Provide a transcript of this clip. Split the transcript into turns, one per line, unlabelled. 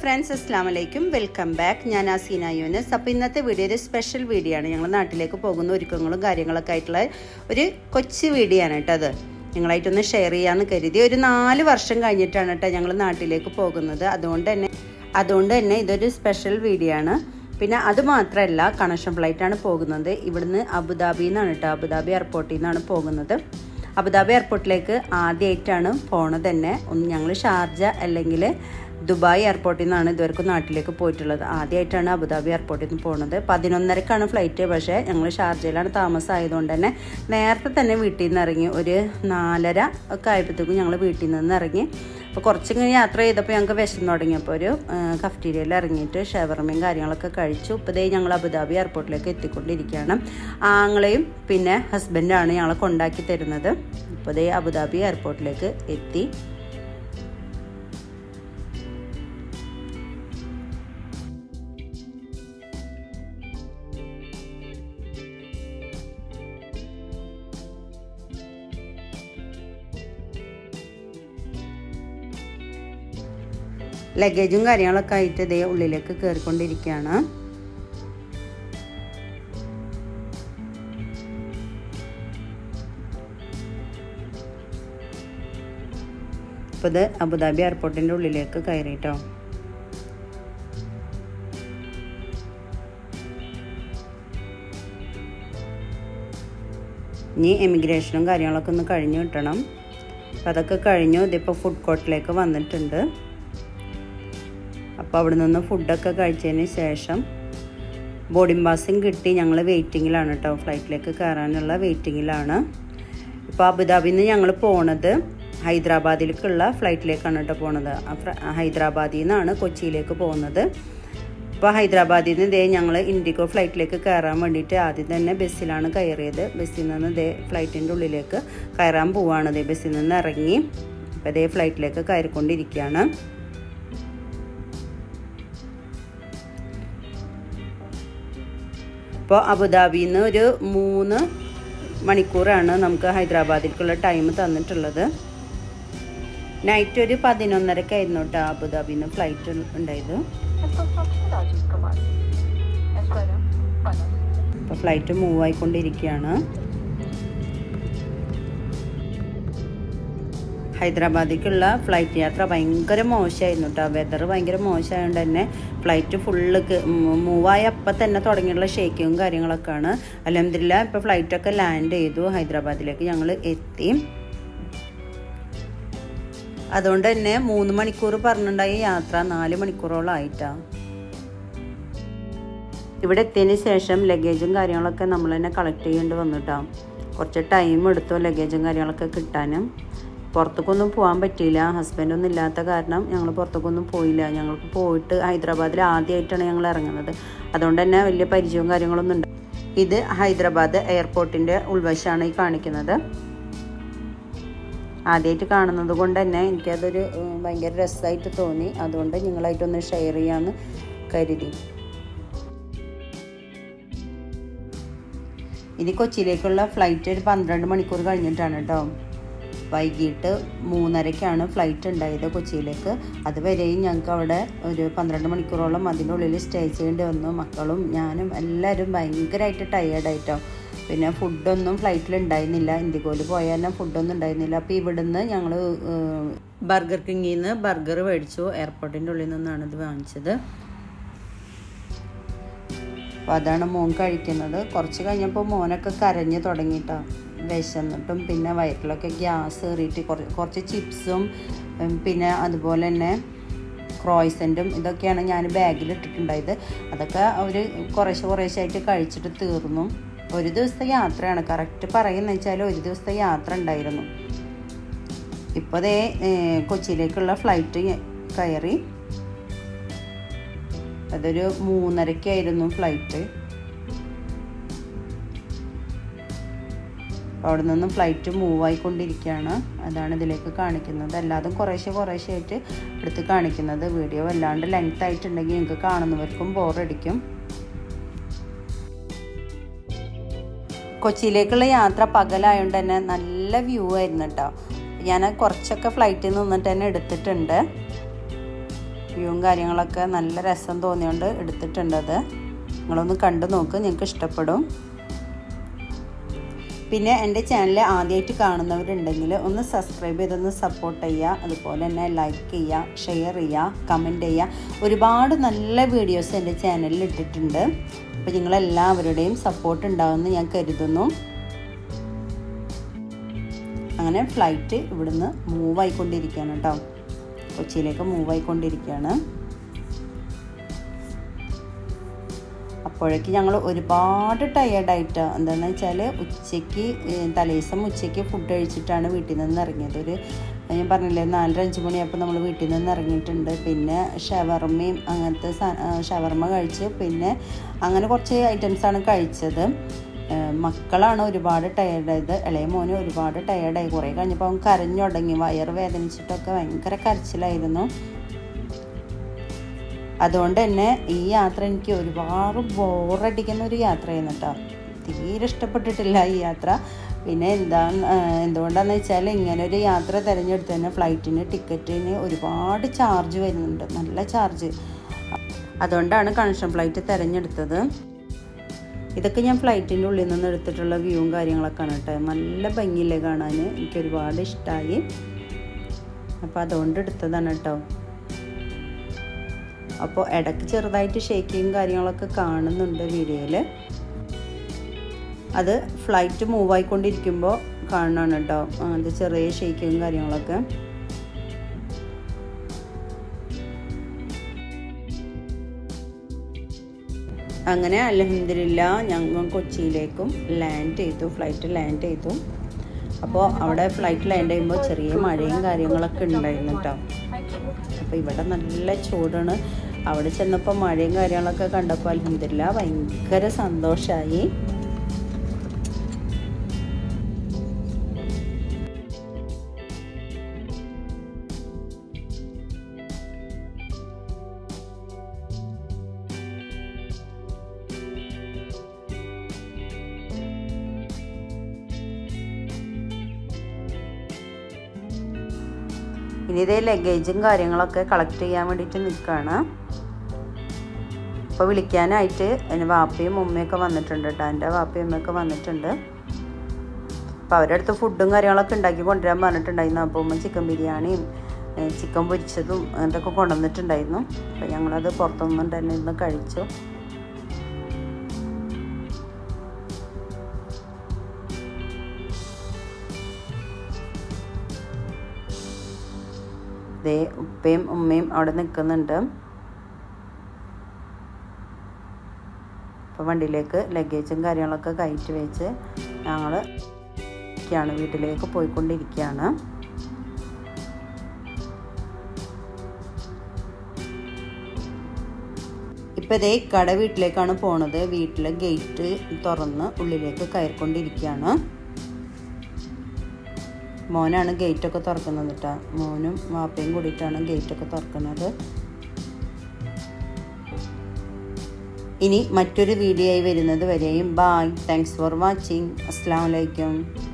friends അസ്ലാം വലൈക്കും welcome back ഞാൻ ആസീന യൂനസ് അപ്പോൾ ഇന്നത്തെ വീഡിയോ ഒരു സ്പെഷ്യൽ വീഡിയോ ആണ് ഞങ്ങൾ നാട്ടിലേക്ക് പോകുന്ന ഒരുക്കങ്ങളും കാര്യങ്ങളൊക്കെ ആയിട്ടുള്ള ഒരു കൊച്ചു വീഡിയോ ആണ് കേട്ടോ അത് നിങ്ങളായിട്ടൊന്ന് ഷെയർ ചെയ്യാമെന്ന് കരുതി ഒരു നാല് വർഷം കഴിഞ്ഞിട്ടാണ് കേട്ടോ ഞങ്ങൾ നാട്ടിലേക്ക് പോകുന്നത് അതുകൊണ്ട് തന്നെ അതുകൊണ്ട് തന്നെ ഇതൊരു സ്പെഷ്യൽ വീഡിയോ ആണ് പിന്നെ അത് മാത്രമല്ല കണക്ഷൻ ഫ്ലൈറ്റാണ് പോകുന്നത് ഇവിടുന്ന് അബുദാബിയിൽ നിന്നാണ് കേട്ടോ അബുദാബി എയർപോർട്ടിൽ നിന്നാണ് പോകുന്നത് അബുദാബി എയർപോർട്ടിലേക്ക് ആദ്യമായിട്ടാണ് പോണത് തന്നെ ഒന്ന് ഞങ്ങൾ ഷാർജ അല്ലെങ്കിൽ ദുബായ് എയർപോർട്ടിൽ നിന്നാണ് ഇതുവരെക്കും നാട്ടിലേക്ക് പോയിട്ടുള്ളത് ആദ്യമായിട്ടാണ് അബുദാബി എയർപോർട്ടിൽ നിന്ന് പോകുന്നത് പതിനൊന്നരക്കാണ് ഫ്ലൈറ്റ് പക്ഷേ ഞങ്ങൾ ഷാർജയിലാണ് താമസം ആയതുകൊണ്ട് തന്നെ നേരത്തെ തന്നെ വീട്ടിൽ നിന്ന് ഇറങ്ങി ഒരു നാലര ഒക്കെ ആയപ്പോഴത്തേക്കും ഞങ്ങൾ വീട്ടിൽ നിന്ന് ഇറങ്ങി അപ്പോൾ കുറച്ചിങ്ങനെ യാത്ര ചെയ്തപ്പോൾ ഞങ്ങൾക്ക് വിശന്ന് തുടങ്ങിയപ്പോൾ ഒരു കഫ്റ്റീരിയയിൽ ഇറങ്ങിയിട്ട് ഷവർമയും കാര്യങ്ങളൊക്കെ കഴിച്ചു ഇപ്പോൾ ദേ ഞങ്ങൾ അബുദാബി എയർപോർട്ടിലേക്ക് എത്തിക്കൊണ്ടിരിക്കുകയാണ് ആങ്ങളെയും പിന്നെ ഹസ്ബൻഡാണ് ഞങ്ങളെ കൊണ്ടാക്കി തരുന്നത് ഇപ്പോൾ ദേ അബുദാബി എയർപോർട്ടിലേക്ക് എത്തി ലഗേജും കാര്യങ്ങളൊക്കെ ആയിട്ട് ഇതേ ഉള്ളിലേക്ക് കയറിക്കൊണ്ടിരിക്കുകയാണ് ഇപ്പോൾ ഇത് അബുദാബി എയർപോർട്ടിൻ്റെ ഉള്ളിലേക്ക് കയറിയിട്ടോ ഇനി എമിഗ്രേഷനും കാര്യങ്ങളൊക്കെ ഒന്ന് കഴിഞ്ഞു കിട്ടണം അപ്പോൾ അതൊക്കെ കഴിഞ്ഞു ഇതിപ്പോൾ ഫുഡ് കോർട്ടിലേക്ക് വന്നിട്ടുണ്ട് അപ്പോൾ അവിടെ നിന്ന് ഫുഡൊക്കെ കഴിച്ചതിന് ശേഷം ബോർഡിംഗ് പാസും കിട്ടി ഞങ്ങൾ വെയിറ്റിങ്ങിലാണ് കേട്ടോ ഫ്ലൈറ്റിലേക്ക് കയറാനുള്ള വെയിറ്റിങ്ങിലാണ് ഇപ്പോൾ അബുദാബിയിൽ നിന്ന് ഞങ്ങൾ പോണത് ഹൈദരാബാദിലേക്കുള്ള ഫ്ലൈറ്റിലേക്കാണ് കേട്ടോ പോണത് ഹൈദരാബാദിൽ നിന്നാണ് കൊച്ചിയിലേക്ക് പോകുന്നത് ഇപ്പോൾ ഹൈദരാബാദിൽ നിന്ന് ഇതേ ഞങ്ങൾ ഇൻഡിഗോ ഫ്ലൈറ്റിലേക്ക് കയറാൻ വേണ്ടിയിട്ട് ആദ്യം തന്നെ ബസ്സിലാണ് കയറിയത് ബസ്സിൽ നിന്ന് ഇതേ ഫ്ലൈറ്റിൻ്റെ ഉള്ളിലേക്ക് കയറാൻ പോവുകയാണ് ഇതേ ബസ്സിൽ നിന്ന് ഇറങ്ങി ഇപ്പോൾ ഇതേ ഫ്ലൈറ്റിലേക്ക് കയറിക്കൊണ്ടിരിക്കുകയാണ് ഇപ്പോൾ അബുദാബിയിൽ നിന്ന് ഒരു മൂന്ന് മണിക്കൂറാണ് നമുക്ക് ഹൈദരാബാദിലേക്കുള്ള ടൈം തന്നിട്ടുള്ളത് നൈറ്റ് ഒരു പതിനൊന്നരക്കായിരുന്നു കേട്ടോ അബുദാബിയിൽ നിന്ന് ഫ്ലൈറ്റ് ഉണ്ടായത് ഇപ്പോൾ ഫ്ലൈറ്റ് മൂവ് ആയിക്കൊണ്ടിരിക്കുകയാണ് ഹൈദരാബാദിലേക്കുള്ള ഫ്ലൈറ്റ് യാത്ര ഭയങ്കര മോശമായിരുന്നു കേട്ടോ വെതർ ഭയങ്കര മോശമായതുകൊണ്ട് തന്നെ ഫ്ലൈറ്റ് ഫുള്ള് മൂവായ അപ്പം തന്നെ തുടങ്ങിയുള്ള ഷേക്കിങ്ങും കാര്യങ്ങളൊക്കെയാണ് അലഹമില്ല ഇപ്പോൾ ഫ്ലൈറ്റൊക്കെ ലാൻഡ് ചെയ്തു ഹൈദരാബാദിലേക്ക് ഞങ്ങൾ എത്തി അതുകൊണ്ട് തന്നെ മൂന്ന് മണിക്കൂർ പറഞ്ഞിട്ടുണ്ടായ യാത്ര നാല് മണിക്കൂറോളം ആയിട്ടാണ് ഇവിടെ എത്തിയതിന് ശേഷം ലഗേജും കാര്യങ്ങളൊക്കെ നമ്മൾ തന്നെ കളക്ട് ചെയ്യേണ്ടി വന്നിട്ടാണ് കുറച്ച് ടൈം എടുത്തു ലഗേജും കാര്യങ്ങളൊക്കെ കിട്ടാനും പുറത്തേക്കൊന്നും പോകാൻ പറ്റിയില്ല ഹസ്ബൻഡൊന്നും ഇല്ലാത്ത കാരണം ഞങ്ങൾ പുറത്തേക്കൊന്നും പോയില്ല ഞങ്ങൾക്ക് പോയിട്ട് ഹൈദരാബാദിൽ ആദ്യമായിട്ടാണ് ഞങ്ങൾ ഇറങ്ങുന്നത് അതുകൊണ്ട് തന്നെ വലിയ പരിചയവും കാര്യങ്ങളൊന്നും ഉണ്ട് ഇത് ഹൈദരാബാദ് എയർപോർട്ടിൻ്റെ ഉൾവശമാണ് ഈ കാണിക്കുന്നത് ആദ്യമായിട്ട് കാണുന്നത് കൊണ്ട് തന്നെ എനിക്കതൊരു ഭയങ്കര രസമായിട്ട് തോന്നി അതുകൊണ്ട് നിങ്ങളായിട്ടൊന്ന് ഷെയർ ചെയ്യാമെന്ന് കരുതി ഇനി കൊച്ചിയിലേക്കുള്ള ഫ്ലൈറ്റ് ഒരു പന്ത്രണ്ട് മണിക്കൂർ കഴിഞ്ഞിട്ടാണ് കേട്ടോ വൈകിട്ട് മൂന്നരയ്ക്കാണ് ഫ്ലൈറ്റ് ഉണ്ടായത് കൊച്ചിയിലേക്ക് അതുവരെയും ഞങ്ങൾക്ക് അവിടെ ഒരു പന്ത്രണ്ട് മണിക്കൂറോളം അതിൻ്റെ ഉള്ളിൽ സ്റ്റേ ചെയ്യേണ്ടി വന്നു മക്കളും ഞാനും എല്ലാവരും ഭയങ്കരമായിട്ട് ടയേർഡായിട്ടോ പിന്നെ ഫുഡൊന്നും ഫ്ലൈറ്റിൽ ഉണ്ടായിരുന്നില്ല ഇന്ത്യക്കോല് പോയാൽ തന്നെ ഫുഡൊന്നും ഉണ്ടായിരുന്നില്ല അപ്പോൾ ഇവിടുന്ന് ഞങ്ങൾ ബർഗർ കിങ്ങിൽ നിന്ന് ബർഗർ മേടിച്ചു എയർപോർട്ടിൻ്റെ ഉള്ളിൽ നിന്നാണ് ഇത് വാങ്ങിച്ചത് അപ്പോൾ അതാണ് മോൻ കഴിക്കുന്നത് കുറച്ച് കഴിഞ്ഞപ്പോൾ മോനൊക്കെ കരഞ്ഞ് തുടങ്ങിയിട്ടോ വിശന്നിട്ടും പിന്നെ വയറ്റിലൊക്കെ ഗ്യാസ് കയറിയിട്ട് കുറച്ച് ചിപ്സും പിന്നെ അതുപോലെ തന്നെ ക്രോയ്സൻറ്റും ഇതൊക്കെയാണ് ഞാൻ ബാഗിൽ ഇട്ടിട്ടുണ്ടായത് അതൊക്കെ അവർ കുറേശ്ശെ കുറേശ്ശായിട്ട് കഴിച്ചിട്ട് തീർന്നു ഒരു ദിവസത്തെ യാത്രയാണ് കറക്റ്റ് പറയുന്നത് വെച്ചാൽ ഒരു ദിവസത്തെ യാത്ര ഉണ്ടായിരുന്നു ഇപ്പോൾ ദേ കൊച്ചിയിലേക്കുള്ള ഫ്ലൈറ്റ് കയറി അതൊരു മൂന്നരക്കായിരുന്നു ഫ്ലൈറ്റ് അവിടെ നിന്ന് ഫ്ലൈറ്റ് മൂവ് ആയിക്കൊണ്ടിരിക്കുകയാണ് അതാണ് ഇതിലേക്ക് കാണിക്കുന്നത് അല്ലാതെ കുറേശ്ശെ കുറേശ്ശെ ആയിട്ട് എടുത്ത് കാണിക്കുന്നത് വീഡിയോ വല്ലാണ്ട് ലെങ്ത് ആയിട്ടുണ്ടെങ്കിൽ നിങ്ങൾക്ക് കാണുന്നവർക്കും ബോറടിക്കും കൊച്ചിയിലേക്കുള്ള യാത്ര പകലായതുകൊണ്ട് തന്നെ നല്ല വ്യൂ ആയിരുന്നു കേട്ടോ ഞാൻ കുറച്ചൊക്കെ ഫ്ലൈറ്റിൽ നിന്നിട്ട് തന്നെ എടുത്തിട്ടുണ്ട് വ്യൂവും കാര്യങ്ങളൊക്കെ നല്ല രസം തോന്നിയോണ്ട് എടുത്തിട്ടുണ്ട് അത് നിങ്ങളൊന്ന് കണ്ടു നോക്ക് നിങ്ങൾക്ക് ഇഷ്ടപ്പെടും പിന്നെ എൻ്റെ ചാനൽ ആദ്യമായിട്ട് കാണുന്നവരുണ്ടെങ്കിൽ ഒന്ന് സബ്സ്ക്രൈബ് ചെയ്തൊന്ന് സപ്പോർട്ട് ചെയ്യുക അതുപോലെ തന്നെ ലൈക്ക് ചെയ്യുക ഷെയർ ചെയ്യുക കമൻറ്റ് ചെയ്യുക ഒരുപാട് നല്ല വീഡിയോസ് എൻ്റെ ചാനലിൽ ഇട്ടിട്ടുണ്ട് അപ്പോൾ നിങ്ങളെല്ലാവരുടെയും സപ്പോർട്ട് ഉണ്ടാകുമെന്ന് ഞാൻ കരുതുന്നു അങ്ങനെ ഫ്ലൈറ്റ് ഇവിടുന്ന് മൂവ് ആയിക്കൊണ്ടിരിക്കുകയാണ് കേട്ടോ കൊച്ചിയിലേക്ക് മൂവ് ആയിക്കൊണ്ടിരിക്കുകയാണ് അപ്പോഴേക്ക് ഞങ്ങൾ ഒരുപാട് ടയേർഡായിട്ട് എന്താണെന്ന് വെച്ചാൽ ഉച്ചയ്ക്ക് തലേദിവസം ഉച്ചയ്ക്ക് ഫുഡ് കഴിച്ചിട്ടാണ് വീട്ടിൽ നിന്ന് ഇറങ്ങിയത് ഒരു ഞാൻ പറഞ്ഞില്ലേ നാലര അഞ്ച് മണിയായപ്പോൾ നമ്മൾ വീട്ടിൽ നിന്ന് ഇറങ്ങിയിട്ടുണ്ട് പിന്നെ ഷവർമയും അങ്ങനത്തെ ഷവർമ കഴിച്ച് പിന്നെ അങ്ങനെ കുറച്ച് ഐറ്റംസാണ് കഴിച്ചത് മക്കളാണ് ഒരുപാട് ടയേർഡായത് ഇളയ മോന് ഒരുപാട് ടയേർഡായി കുറേ കഴിഞ്ഞപ്പോൾ അവൻ കരഞ്ഞു തുടങ്ങി വയറ് വേദനിച്ചിട്ടൊക്കെ ഭയങ്കര കരച്ചിലായിരുന്നു അതുകൊണ്ട് തന്നെ ഈ യാത്ര എനിക്ക് ഒരുപാട് ബോറടിക്കുന്ന ഒരു യാത്രയായിരുന്നു കേട്ടോ തീരെ ഇഷ്ടപ്പെട്ടിട്ടില്ല ഈ യാത്ര പിന്നെ എന്താ എന്തുകൊണ്ടാണെന്ന് വെച്ചാൽ ഇങ്ങനെ ഒരു യാത്ര തിരഞ്ഞെടുത്ത് തന്നെ ഫ്ലൈറ്റിന് ടിക്കറ്റിന് ഒരുപാട് ചാർജ് വരുന്നുണ്ട് നല്ല ചാർജ് അതുകൊണ്ടാണ് കണക്ഷൻ ഫ്ലൈറ്റ് തിരഞ്ഞെടുത്തത് ഇതൊക്കെ ഞാൻ ഫ്ലൈറ്റിൻ്റെ ഉള്ളിൽ നിന്ന് എടുത്തിട്ടുള്ള വ്യൂവും കാര്യങ്ങളൊക്കെയാണ് കേട്ടോ നല്ല ഭംഗിയില്ലേ കാണാൻ എനിക്ക് ഒരുപാട് ഇഷ്ടമായി അപ്പോൾ അതുകൊണ്ട് എടുത്തതാണ് കേട്ടോ അപ്പോൾ ഇടയ്ക്ക് ചെറുതായിട്ട് ഷേക്കിങ് കാര്യങ്ങളൊക്കെ കാണുന്നുണ്ട് വീഡിയോയിൽ അത് ഫ്ലൈറ്റ് മൂവ് ആയിക്കൊണ്ടിരിക്കുമ്പോൾ കാണണം കേട്ടോ അത് ചെറിയ ഷേക്കിങ് കാര്യങ്ങളൊക്കെ അങ്ങനെ അലഹമില്ല ഞങ്ങൾ കൊച്ചിയിലേക്കും ലാൻഡ് ചെയ്തു ഫ്ലൈറ്റ് ലാൻഡ് ചെയ്തു അപ്പോൾ അവിടെ ഫ്ലൈറ്റ് ലാൻഡ് ചെയ്യുമ്പോൾ ചെറിയ മഴയും കാര്യങ്ങളൊക്കെ ഉണ്ടായിരുന്നു കേട്ടോ അപ്പോൾ ഇവിടെ നല്ല ചൂടാണ് അവിടെ ചെന്നപ്പോൾ മഴയും കാര്യങ്ങളൊക്കെ കണ്ടപ്പോൾ അലഹമില്ല ഭയങ്കര സന്തോഷമായി ഇനി ഇതേ ലഗേജും കാര്യങ്ങളൊക്കെ കളക്ട് ചെയ്യാൻ വേണ്ടിയിട്ട് നിൽക്കുകയാണ് ഇപ്പോൾ വിളിക്കാനായിട്ട് എൻ്റെ വാപ്പയും ഉമ്മയൊക്കെ വന്നിട്ടുണ്ട് കേട്ടോ എൻ്റെ വാപ്പയും ഉമ്മയൊക്കെ വന്നിട്ടുണ്ട് അപ്പോൾ അവരുടെ അടുത്ത് ഫുഡും കാര്യങ്ങളൊക്കെ ഉണ്ടാക്കി കൊണ്ടുവരാൻ പറഞ്ഞിട്ടുണ്ടായിരുന്നു അപ്പോൾ ഉമ്മ ചിക്കൻ ബിരിയാണിയും ചിക്കൻ പൊരിച്ചതും അങ്ങനത്തൊക്കെ കൊണ്ടുവന്നിട്ടുണ്ടായിരുന്നു അപ്പോൾ ഞങ്ങളത് പുറത്തുനിന്ന് തന്നെ ഇരുന്ന് കഴിച്ചു ദേ ഉപ്പയും ഉമ്മയും അവിടെ നിൽക്കുന്നുണ്ട് അപ്പോൾ വണ്ടിയിലേക്ക് ലഗേജും കാര്യങ്ങളൊക്കെ കയറ്റി വെച്ച് ഞങ്ങൾ ാണ് വീട്ടിലേക്ക് പോയിക്കൊണ്ടിരിക്കുകയാണ് ഇപ്പോൾ ഇതേ കട വീട്ടിലേക്കാണ് പോണത് വീട്ടിലെ ഗേറ്റ് തുറന്ന് ഉള്ളിലേക്ക് കയറിക്കൊണ്ടിരിക്കുകയാണ് മോനാണ് ഗേറ്റൊക്കെ തുറക്കുന്നത് കേട്ടോ മോനും വാപ്പയും കൂടിയിട്ടാണ് ഗേറ്റൊക്കെ തുറക്കുന്നത് ഇനി മറ്റൊരു വീഡിയോ ആയി വരുന്നത് വരെയും ബായ് താങ്ക്സ് ഫോർ വാച്ചിങ് അസ്സാം വലൈക്കും